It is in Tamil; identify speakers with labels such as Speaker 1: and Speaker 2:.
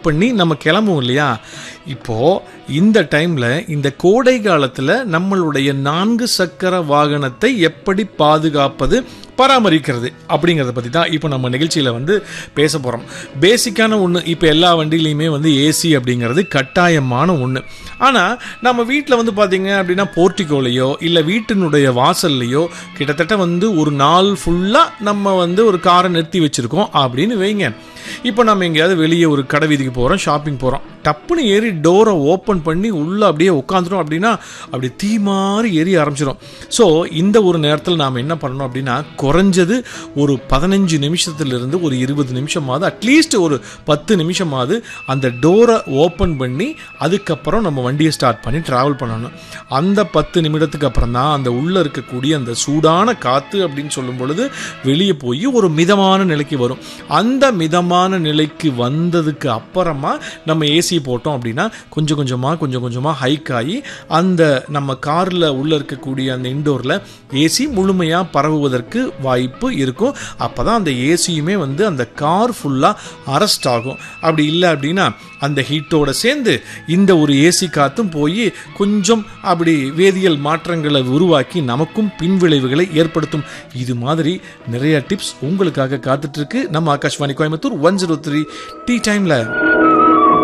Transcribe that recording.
Speaker 1: பண்ணி நம்ம கிளம்புவோம் இல்லையா இப்போ இந்த டைம்ல இந்த கோடை காலத்துல நம்மளுடைய நான்கு சக்கர வாகனத்தை எப்படி பாதுகாப்பது பராமரிக்கிறது அப்படிங்கிறத பற்றி தான் இப்போ நம்ம நிகழ்ச்சியில் வந்து பேச போகிறோம் பேசிக்கான ஒன்று இப்போ எல்லா வண்டியிலையுமே வந்து ஏசி அப்படிங்கிறது கட்டாயமான ஒன்று ஆனால் நம்ம வீட்டில் வந்து பார்த்தீங்க அப்படின்னா போர்ட்டிகோலையோ இல்லை வீட்டினுடைய வாசல்லையோ கிட்டத்தட்ட வந்து ஒரு நாள் ஃபுல்லாக நம்ம வந்து ஒரு காரை நிறுத்தி வச்சுருக்கோம் அப்படின்னு வைங்க இப்போ நம்ம எங்கேயாவது வெளியே ஒரு கடை வீதிக்கு போகிறோம் ஷாப்பிங் போகிறோம் டப்புன்னு ஏறி டோரை ஓப்பன் பண்ணி உள்ளே அப்படியே உட்காந்துரும் அப்படின்னா அப்படி தீ மாதிரி எரிய ஆரம்பிச்சிடும் ஸோ இந்த ஒரு நேரத்தில் நாம் என்ன பண்ணணும் அப்படின்னா குறைஞ்சது ஒரு பதினஞ்சு நிமிஷத்துலேருந்து ஒரு இருபது நிமிஷமாவது அட்லீஸ்ட் ஒரு பத்து நிமிஷமாவது அந்த டோரை ஓப்பன் பண்ணி அதுக்கப்புறம் நம்ம வண்டியை ஸ்டார்ட் பண்ணி ட்ராவல் பண்ணணும் அந்த பத்து நிமிடத்துக்கு அப்புறம் தான் அந்த உள்ளே இருக்கக்கூடிய அந்த சூடான காற்று அப்படின்னு சொல்லும் பொழுது வெளியே போய் ஒரு மிதமான நிலைக்கு வரும் அந்த மிதமான நிலைக்கு வந்ததுக்கு அப்புறமா நம்ம ஏசி போட்டோம் அப்படின்னா கொஞ்சம் கொஞ்சமாக கொஞ்சம் கொஞ்சமாக ஹைக் ஆகி அந்த நம்ம காரில் உள்ளே இருக்கக்கூடிய அந்த இன்டோரில் ஏசி முழுமையாக பரவுவதற்கு வாய்ப்பு இருக்கும் அப்போ தான் அந்த ஏசியுமே வந்து அந்த கார் ஃபுல்லாக அரெஸ்ட் ஆகும் அப்படி இல்லை அப்படின்னா அந்த ஹீட்டோட சேர்ந்து இந்த ஒரு ஏசி காத்தும் போய் கொஞ்சம் அப்படி வேதியியல் மாற்றங்களை உருவாக்கி நமக்கும் பின்விளைவுகளை ஏற்படுத்தும் இது மாதிரி நிறைய டிப்ஸ் உங்களுக்காக காத்துட்டு இருக்கு நம்ம Akashvani Coimbatore one zero three tea டைம்ல